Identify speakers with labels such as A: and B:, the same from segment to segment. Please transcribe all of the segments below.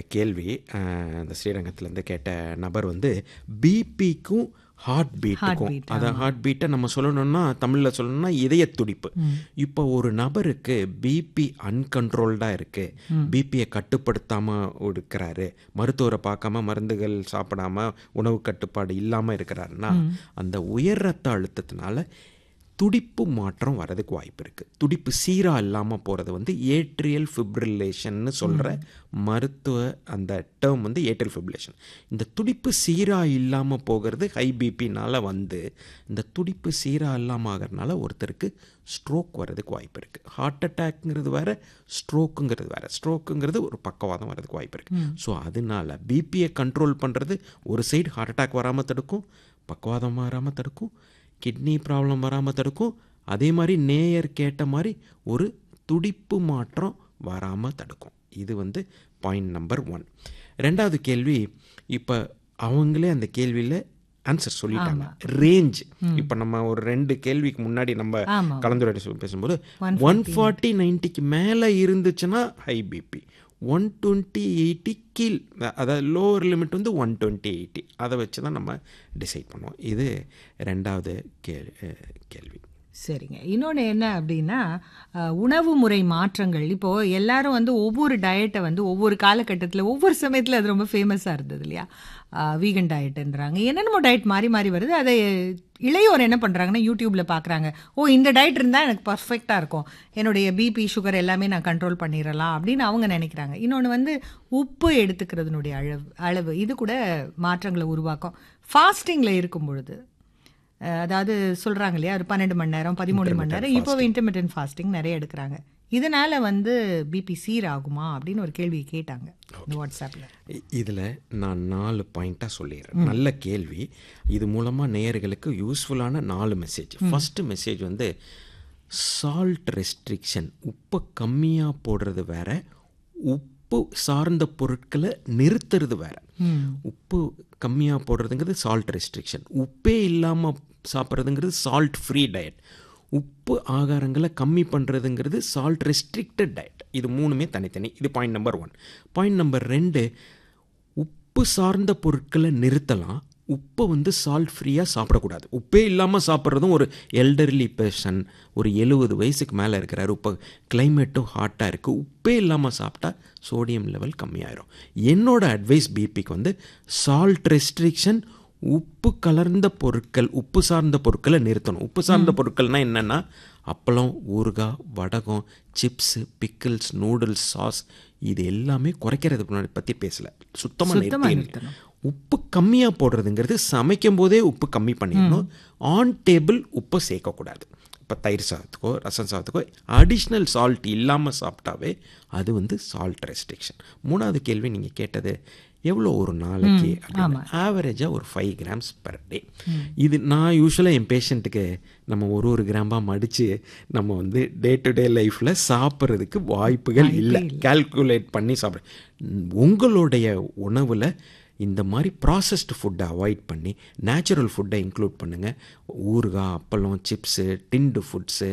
A: கேள்வி அஹ், அந்த ஸ்ரீரங்கத்துலேருந்து கேட்ட நபர் வந்து பிபிக்கும் ஹார்ட் பீட்டுக்கும்
B: Heartbeat,
A: அதை ஹார்ட் பீட்டை நம்ம சொல்லணும்னா தமிழில் சொல்லணும்னா இதய துடிப்பு இப்போ ஒரு நபருக்கு பிபி அன்கண்ட்ரோல்டாக இருக்குது பிபியை கட்டுப்படுத்தாமல் இருக்கிறாரு மருத்துவரை பார்க்காம மருந்துகள் சாப்பிடாம உணவு கட்டுப்பாடு இல்லாமல் இருக்கிறாருன்னா அந்த உயர் ரத்த அழுத்தத்தினால துடிப்பு மாற்றம் வரதுக்கு வாய்ப்பு இருக்குது துடிப்பு சீராக இல்லாமல் போகிறது வந்து ஏட்ரியல் ஃபிப்ரிலேஷன்னு சொல்கிற மருத்துவ அந்த டேர்ம் வந்து ஏட்ரியல் ஃபிப்ரிலேஷன் இந்த துடிப்பு சீராக இல்லாமல் போகிறது ஹை பிபினால் வந்து இந்த துடிப்பு சீராக இல்லாமல் ஆகிறதுனால ஒருத்தருக்கு ஸ்ட்ரோக் வர்றதுக்கு வாய்ப்பு இருக்குது ஹார்ட் அட்டாக்ங்கிறது வேறு ஸ்ட்ரோக்குங்கிறது வேறு ஸ்ட்ரோக்குங்கிறது ஒரு பக்கவாதம் வர்றதுக்கு வாய்ப்பு இருக்குது ஸோ அதனால பிபியை கண்ட்ரோல் பண்ணுறது ஒரு சைடு ஹார்ட் அட்டாக் வராமல் தடுக்கும் பக்கவாதம் வராமல் தடுக்கும் கிட்னி ப்ராப்ளம் வராமல் தடுக்கும் அதே மாதிரி நேயர் கேட்ட மாதிரி ஒரு துடிப்பு மாற்றம் வராமல் தடுக்கும் இது வந்து பாயிண்ட் நம்பர் ஒன் ரெண்டாவது கேள்வி இப்போ அவங்களே அந்த கேள்வியில் ஆன்சர் சொல்லிட்டாங்க ரேஞ்ச் இப்போ நம்ம ஒரு ரெண்டு கேள்விக்கு முன்னாடி நம்ம
B: ஆமா.
A: கலந்துரையாடல் சொல்லி பேசும்போது ஒன் ஃபார்ட்டி நைன்ட்டிக்கு மேலே இருந்துச்சுன்னா high BP one twenty eighty கீழ் அதாவது லோவர் லிமிட் வந்து ஒன் டுவெண்ட்டி எயிட்டி அதை வச்சு தான் நம்ம டிசைட் பண்ணுவோம் இது ரெண்டாவது கேள் கேள்வி
B: சரிங்க இன்னொன்று என்ன அப்படின்னா அஹ், உணவு முறை மாற்றங்கள் இப்போ எல்லாரும் வந்து ஒவ்வொரு டயட்டை வந்து ஒவ்வொரு காலகட்டத்தில் ஒவ்வொரு சமயத்தில் அது ரொம்ப ஃபேமஸாக இருந்தது இல்லையா வீகன் டயட்டுன்றாங்க என்னென்னமோ டயட் மாறி மாறி வருது அதை இளையோர் என்ன பண்ணுறாங்கன்னா யூடியூப்பில் பார்க்குறாங்க ஓ இந்த டயட் இருந்தால் எனக்கு பர்ஃபெக்டாக இருக்கும் என்னுடைய பிபி சுகர் எல்லாமே நான் கண்ட்ரோல் பண்ணிடலாம் அப்படின்னு அவங்க நினைக்கிறாங்க இன்னொன்று வந்து உப்பு எடுத்துக்கிறதுனுடைய அளவு அளவு இது கூட மாற்றங்களை உருவாக்கும் ஃபாஸ்டிங்கில் இருக்கும் பொழுது அஹ் அதாவது சொல்றாங்க இல்லையா ஒரு பன்னெண்டு மணி நேரம் பதிமூணு மணி நேரம் இப்போ இன்டர்மீடியன் ஃபாஸ்டிங் நிறைய எடுக்கிறாங்க இதனால வந்து பிபி சீர் ஆகுமா அப்படின்னு ஒரு கேள்வி கேட்டாங்க இந்த வாட்ஸ்அப்ல
A: இதில் நான் நாலு பாயிண்ட்டாக சொல்லிடுறேன் நல்ல கேள்வி இது மூலமாக நேயர்களுக்கு யூஸ்ஃபுல்லான நாலு மெசேஜ் ஃபஸ்ட்டு மெசேஜ் வந்து சால்ட் ரெஸ்ட்ரிக்ஷன் உப்பை கம்மியாக போடுறது வேற உப்பு சார்ந்த பொருட்களை நிறுத்துறது வேற உப்பு கம்மியாக போடுறதுங்கிறது சால்ட் ரெஸ்ட்ரிக்ஷன் உப்பே இல்லாமல் சாப்பிட்றதுங்கிறது சால்ட் ஃப்ரீ டயட் உப்பு ஆகாரங்களை கம்மி பண்ணுறதுங்கிறது சால்ட் ரெஸ்ட்ரிக்டட் டயட் இது மூணுமே தனித்தனி இது point number one point number ரெண்டு உப்பு சார்ந்த பொருட்களை நிறுத்தலாம் உப்பை வந்து சால்ட் ஃப்ரீயாக சாப்பிடக்கூடாது உப்பே இல்லாமல் சாப்பிட்றதும் ஒரு எல்டர்லி பர்சன் ஒரு எழுபது வயசுக்கு மேலே இருக்கிறாரு இப்போ கிளைமேட்டும் ஹாட்டாக இருக்குது உப்பே இல்லாமல் சாப்பிட்டா சோடியம் லெவல் கம்மியாயிரும் என்னோட அட்வைஸ் பிபிக்கு வந்து சால்ட் ரெஸ்ட்ரிக்ஷன் உப்பு கலர்ந்த பொருட்கள் உப்பு சார்ந்த பொருட்களை நிறுத்தணும் உப்பு சார்ந்த பொருட்கள்னா என்னென்னா அப்பளம் ஊறுகாய் வடகம் சிப்ஸு பிக்கிள்ஸ் நூடுல்ஸ் சாஸ் இது எல்லாமே குறைக்கிறது பற்றி பேசல சுத்தமாக நிறுத்தி உப்பு கம்மியாக போடுறதுங்கிறது சமைக்கும் போதே உப்பு கம்மி பண்ணிடணும் ஆன் டேபிள் உப்பை சேர்க்கக்கூடாது இப்போ தயிர் சாதத்துக்கோ ரசம் சாதத்துக்கோ அடிஷ்னல் சால்ட் இல்லாமல் சாப்பிட்டாவே அது வந்து சால்ட் ரெஸ்ட்ரிக்ஷன் மூணாவது கேள்வி நீங்கள் கேட்டது எவ்வளோ ஒரு நாளைக்கு ஆவரேஜாக ஒரு ஃபைவ் கிராம்ஸ் பர் டே இது நான் யூஸ்வலாக என் பேஷண்ட்டுக்கு நம்ம ஒரு ஒரு கிராமாக மடித்து நம்ம வந்து டே டு டே லைஃப்பில் சாப்பிட்றதுக்கு வாய்ப்புகள் இல்லை கால்குலேட் பண்ணி சாப்பிட்ற உங்களுடைய உணவில் இந்த மாதிரி ப்ராசஸ்டு ஃபுட்டை அவாய்ட் பண்ணி நேச்சுரல் ஃபுட்டை இன்க்ளூட் பண்ணுங்கள் ஊறுகாய் அப்பளம் சிப்ஸு டின்டு ஃபுட்ஸு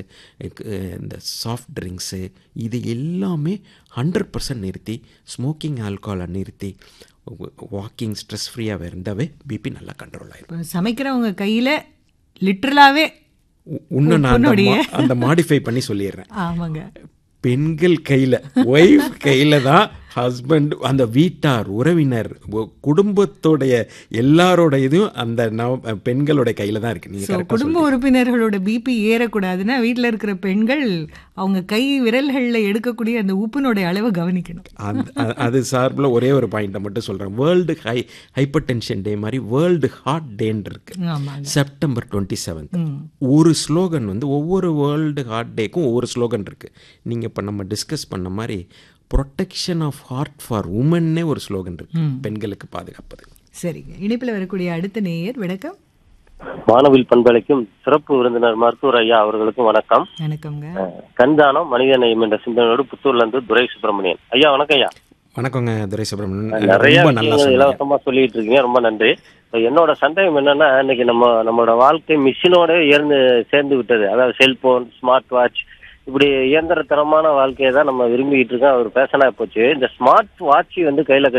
A: இந்த சாஃப்ட் ட்ரிங்க்ஸு இது எல்லாமே ஹண்ட்ரட் பர்சன்ட் நிறுத்தி ஸ்மோக்கிங் ஆல்கஹாலை நிறுத்தி வாக்கிங் ஸ்ட்ரெஸ் ஃப்ரீயாக இருந்தாவே பிபி நல்லா கண்ட்ரோல் ஆயிரும்
B: இப்போ சமைக்கிறவங்க கையில லிட்டரலாவே
A: இன்னும் நான் அந்த மா- அந்த மாடிஃபை பண்ணி சொல்லிடுறேன்
B: ஆமாங்க
A: பெண்கள் கையில் ஒய்ஃப் கையில் தான் ஹஸ்பண்ட் அந்த வீட்டார் உறவினர் ஒ- குடும்பத்தோடைய எல்லாரோட இதுவும் அந்த நவ பெண்களோட கையில் தான் இருக்குது
B: ஸோ
A: நீங்கள்
B: குடும்ப உறுப்பினர்களோட பிபி ஏறக்கூடாதுன்னா வீட்டில் இருக்கிற பெண்கள் அவங்க கை விரல்களில் எடுக்கக்கூடிய அந்த உப்பினுடைய அளவை கவனிக்கணும்
A: அந்த அ- அது சார்பில் ஒரே ஒரு பாயிண்ட்டை மட்டும் சொல்கிறேன் world high hypertension day மாதிரி வேர்ல்டு ஹார்ட் டேன்னு இருக்கு
B: ஆமாங்க
A: செப்டம்பர் டுவெண்ட்டி செவன்த் ஒரு ஸ்லோகன் வந்து ஒவ்வொரு வேர்ல்டு ஹார்ட் டேக்கும் ஒவ்வொரு ஸ்லோகன் இருக்குது நீங்கள் இப்போ நம்ம டிஸ்கஸ் பண்ண மாதிரி ப்ரொடெக்ஷன் ஆஃப் ஹார்ட் ஃபார் உமன்னே ஒரு ஸ்லோகன் இருக்கு பெண்களுக்கு பாதுகாப்பது
B: சரிங்க இணைப்பில் வரக்கூடிய அடுத்த நேயர் வணக்கம்
C: வானவில் பண்பலைக்கும் சிறப்பு விருந்தினர் மருத்துவர் ஐயா அவர்களுக்கும் வணக்கம்
B: வணக்கம்ங்க
C: கண்தானம் மனித நேயம் என்ற சிந்தனையோடு புத்தூர்ல இருந்து துரை சுப்பிரமணியன் ஐயா வணக்கம் ஐயா
A: வணக்கங்க துரை சுப்பிரமணியன்
C: நிறைய
A: ரொம்ப நல்லா
C: விஷயங்கள்
A: சொன்னீங்க
C: இலவசமா சொல்லிட்டு இருக்கீங்க ரொம்ப நன்றி இப்ப என்னோட சந்தேகம் என்னன்னா இன்னைக்கு நம்ம நம்மளோட வாழ்க்கை மிஷினோட ஏர்ந்து சேர்ந்து விட்டது அதாவது செல்போன் ஸ்மார்ட் வாட்ச் இப்படி இயந்திரத்தனமான வாழ்க்கையை தான் நம்ம விரும்பிக்கிட்டு இருக்கோம் ஒரு பேஷனா போச்சு இந்த ஸ்மார்ட் வாட்ச் வந்து கையில